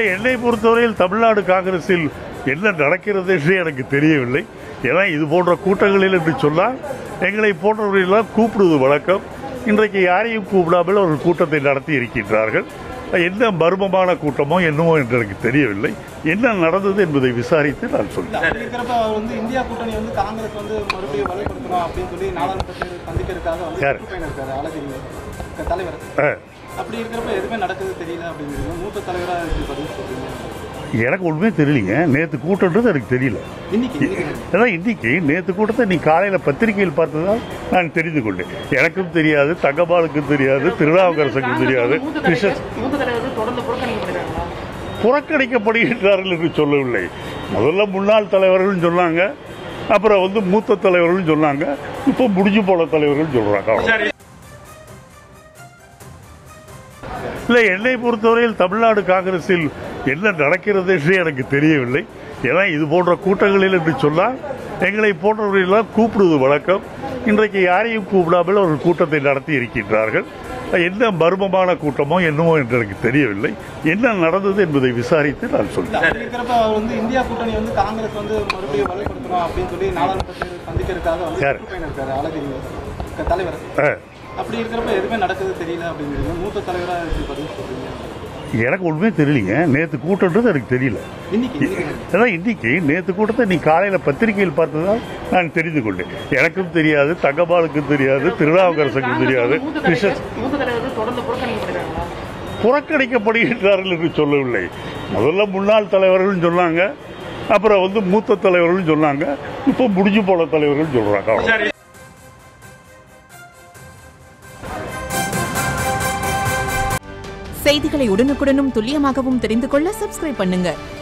இல்லை என்னை பொறுத்தவரையில் தமிழ்நாடு காங்கிரஸில் என்ன நடக்கிறது என்று எனக்கு தெரியவில்லை ஏன்னா இது போன்ற கூட்டங்களில் என்று சொன்னால் எங்களை போன்றவர்களெல்லாம் கூப்பிடுவது வழக்கம் இன்றைக்கு யாரையும் கூப்பிடாமல் அவர்கள் கூட்டத்தை நடத்தி இருக்கின்றார்கள் என்ன மர்மமான கூட்டமோ என்னமோ என்று எனக்கு தெரியவில்லை என்ன நடந்தது என்பதை விசாரித்து நான் சொல்றேன் அப்படி இருக்கிறப்ப அவர் வந்து இந்தியா கூட்டணி வந்து காங்கிரஸ் வந்து மறுபடியும் வலுப்படுத்தணும் அப்படின்னு சொல்லி நாடாளுமன்றத்தில் சந்திக்கிறதுக்காக வந்து யாரு? சுற்றுப்பயணம் இருக்காரு அழகிரி தலைவர் ஆ. அப்படி இருக்கிறப்ப எதுவுமே நடக்குது தெரியல அப்படிங்கிறது மூத்த தலைவராக இருக்கு பதில் சொல்றீங்க எனக்கு ஒன்றுமே தெரியலைங்க நேற்று கூட்டன்றது எனக்கு தெரியல இன்னைக்கு இன்னைக்கு நடக்குது. அதான் இன்னைக்கு நேற்று கூட்டத்தை நீ காலையில் பத்திரிகையில் பார்த்ததால் நான் தெரிந்து கொண்டேன் எனக்கும் தெரியாது தங்கபாலுக்கும் தெரியாது திருநாவுக்கரசுக்கும் தெரியாது கிருஷ்ண மூத்த தலைவர்கள் தொடர்ந்து புறக்கணிக்கப்படுகிறாங்களா புறக்கணிக்கப்படுகின்றார்கள் என்று சொல்லவில்லை முதல்ல முன்னாள் தலைவர்கள் சொன்னாங்க அப்புறம் வந்து மூத்த தலைவர்கள் சொன்னாங்க இப்போ முடிஞ்சு போன தலைவர்கள் சொல்றாங்க அவ்வளவுதான். இல்லை என்னை பொறுத்தவரையில் தமிழ்நாடு காங்கிரஸில் என்ன நடக்கிறது என்று எனக்கு தெரியவில்லை ஏன்னா இது போன்ற கூட்டங்களில் என்று சொன்னால் எங்களை போன்றவர்களெல்லாம் கூப்பிடுவது வழக்கம் இன்றைக்கு யாரையும் கூப்பிடாமல் அவர்கள் கூட்டத்தை நடத்தி இருக்கின்றார்கள் என்ன மர்மமான கூட்டமோ என்னமோ என்று எனக்கு தெரியவில்லை என்ன நடந்தது என்பதை விசாரித்து நான் சொல்றேன் அப்படி இருக்கிறப்ப அவர் வந்து இந்தியா கூட்டணி வந்து காங்கிரஸ் வந்து மறுபடியும் வலுப்படுத்தணும் அப்படின்னு சொல்லி நாடாளுமன்றத்தில் சந்திக்கிறதுக்காக வந்து யாரு? சுற்றுப்பயணம் இருக்காரு அழகிரி தலைவர் ஆ. அப்படி இருக்கிறப்ப எதுவுமே நடக்குது தெரியல அப்படிங்கிறது மூத்த தலைவராக இருக்கு பதில் சொல்றீங்க எனக்கு ஒன்றுமே தெரியலைங்க நேற்று கூட்டன்றது எனக்கு தெரியல இன்னைக்கு இன்னைக்கு நடக்குது. அதான் இன்னைக்கு நேற்று கூட்டத்தை நீ காலையில் பத்திரிகையில் பார்த்ததால் நான் தெரிந்து கொண்டேன் எனக்கும் தெரியாது தங்கபாலுக்கும் தெரியாது திருநாவுக்கரசுக்கும் தெரியாது மூத்த கிருஷ்ண தலைவர் மூத்த தலைவர்கள் தொடர்ந்து புறக்கணிக்கப்படுகிறாங்களா புறக்கணிக்கப்படுகின்றார்கள் என்று சொல்லவில்லை முதல்ல முன்னாள் தலைவர்கள் சொன்னாங்க அப்புறம் வந்து மூத்த தலைவர்கள் சொன்னாங்க இப்போ முடிஞ்சு போன தலைவர்கள் சொல்றாங்க அவ்வளவுதான். செய்திகளை உடனுக்குடனும் துல்லியமாகவும் தெரிந்து கொள்ள சப்ஸ்கிரைப் பண்ணுங்க